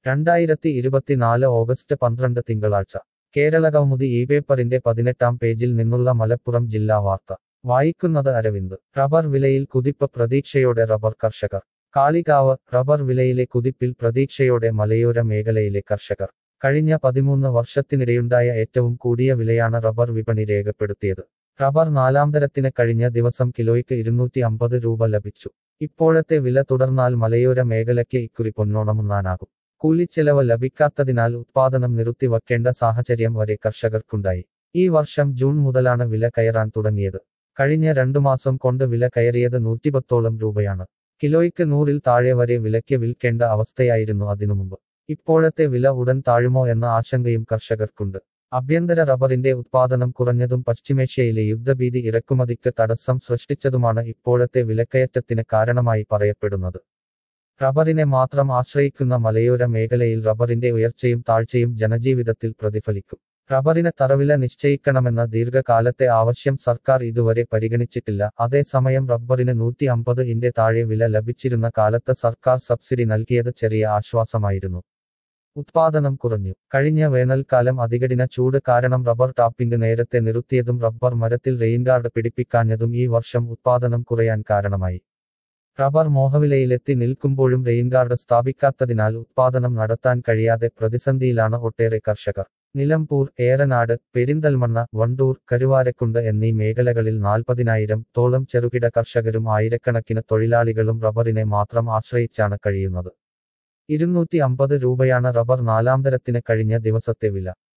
രണ്ടായിരത്തി ഇരുപത്തിനാല് ഓഗസ്റ്റ് പന്ത്രണ്ട് തിങ്കളാഴ്ച കേരള കൗമുദി ഈ പേപ്പറിന്റെ പതിനെട്ടാം പേജിൽ നിന്നുള്ള മലപ്പുറം ജില്ലാ വാർത്ത വായിക്കുന്നത് അരവിന്ദ് റബ്ബർ വിലയിൽ കുതിപ്പ് പ്രതീക്ഷയോടെ റബ്ബർ കർഷകർ കാളികാവ് റബ്ബർ വിലയിലെ കുതിപ്പിൽ പ്രതീക്ഷയോടെ മലയോര മേഖലയിലെ കർഷകർ കഴിഞ്ഞ പതിമൂന്ന് വർഷത്തിനിടെയുണ്ടായ ഏറ്റവും കൂടിയ വിലയാണ് റബ്ബർ വിപണി രേഖപ്പെടുത്തിയത് റബ്ബർ നാലാം തരത്തിന് കഴിഞ്ഞ ദിവസം കിലോയ്ക്ക് ഇരുന്നൂറ്റി അമ്പത് രൂപ ലഭിച്ചു ഇപ്പോഴത്തെ വില തുടർന്നാൽ മലയോര മേഖലയ്ക്ക് ഇക്കുറി പൊന്നോണമുണ്ണാനാകും കൂലിച്ചെലവ് ലഭിക്കാത്തതിനാൽ ഉത്പാദനം നിർത്തിവെക്കേണ്ട സാഹചര്യം വരെ കർഷകർക്കുണ്ടായി ഈ വർഷം ജൂൺ മുതലാണ് വില കയറാൻ തുടങ്ങിയത് കഴിഞ്ഞ രണ്ടു മാസം കൊണ്ട് വില കയറിയത് നൂറ്റിപത്തോളം രൂപയാണ് കിലോയ്ക്ക് നൂറിൽ താഴെ വരെ വിലയ്ക്ക് വിൽക്കേണ്ട അവസ്ഥയായിരുന്നു അതിനു മുമ്പ് ഇപ്പോഴത്തെ വില ഉടൻ താഴുമോ എന്ന ആശങ്കയും കർഷകർക്കുണ്ട് ആഭ്യന്തര റബ്ബറിന്റെ ഉത്പാദനം കുറഞ്ഞതും പശ്ചിമേഷ്യയിലെ യുദ്ധഭീതി ഇറക്കുമതിക്ക് തടസ്സം സൃഷ്ടിച്ചതുമാണ് ഇപ്പോഴത്തെ വിലക്കയറ്റത്തിന് കാരണമായി പറയപ്പെടുന്നത് റബ്ബറിനെ മാത്രം ആശ്രയിക്കുന്ന മലയോര മേഖലയിൽ റബ്ബറിന്റെ ഉയർച്ചയും താഴ്ചയും ജനജീവിതത്തിൽ പ്രതിഫലിക്കും റബ്ബറിന് തറവില നിശ്ചയിക്കണമെന്ന ദീർഘകാലത്തെ ആവശ്യം സർക്കാർ ഇതുവരെ പരിഗണിച്ചിട്ടില്ല അതേസമയം റബ്ബറിന് നൂറ്റി അമ്പത് ഇന്റെ താഴെ വില ലഭിച്ചിരുന്ന കാലത്ത് സർക്കാർ സബ്സിഡി നൽകിയത് ചെറിയ ആശ്വാസമായിരുന്നു ഉത്പാദനം കുറഞ്ഞു കഴിഞ്ഞ വേനൽക്കാലം അതികഠിന ചൂട് കാരണം റബ്ബർ ടാപ്പിംഗ് നേരത്തെ നിർത്തിയതും റബ്ബർ മരത്തിൽ റെയിൻഗാർഡ് പിടിപ്പിക്കാഞ്ഞതും ഈ വർഷം ഉത്പാദനം കുറയാൻ കാരണമായി റബ്ബർ മോഹവിലയിലെത്തി നിൽക്കുമ്പോഴും റെയിൻഗാർഡ് സ്ഥാപിക്കാത്തതിനാൽ ഉത്പാദനം നടത്താൻ കഴിയാതെ പ്രതിസന്ധിയിലാണ് ഒട്ടേറെ കർഷകർ നിലമ്പൂർ ഏറനാട് പെരിന്തൽമണ്ണ വണ്ടൂർ കരുവാരക്കുണ്ട് എന്നീ മേഖലകളിൽ നാൽപ്പതിനായിരം തോളം ചെറുകിട കർഷകരും ആയിരക്കണക്കിന് തൊഴിലാളികളും റബ്ബറിനെ മാത്രം ആശ്രയിച്ചാണ് കഴിയുന്നത് ഇരുന്നൂറ്റി അമ്പത് രൂപയാണ് റബ്ബർ നാലാം തരത്തിന് കഴിഞ്ഞ ദിവസത്തെ വില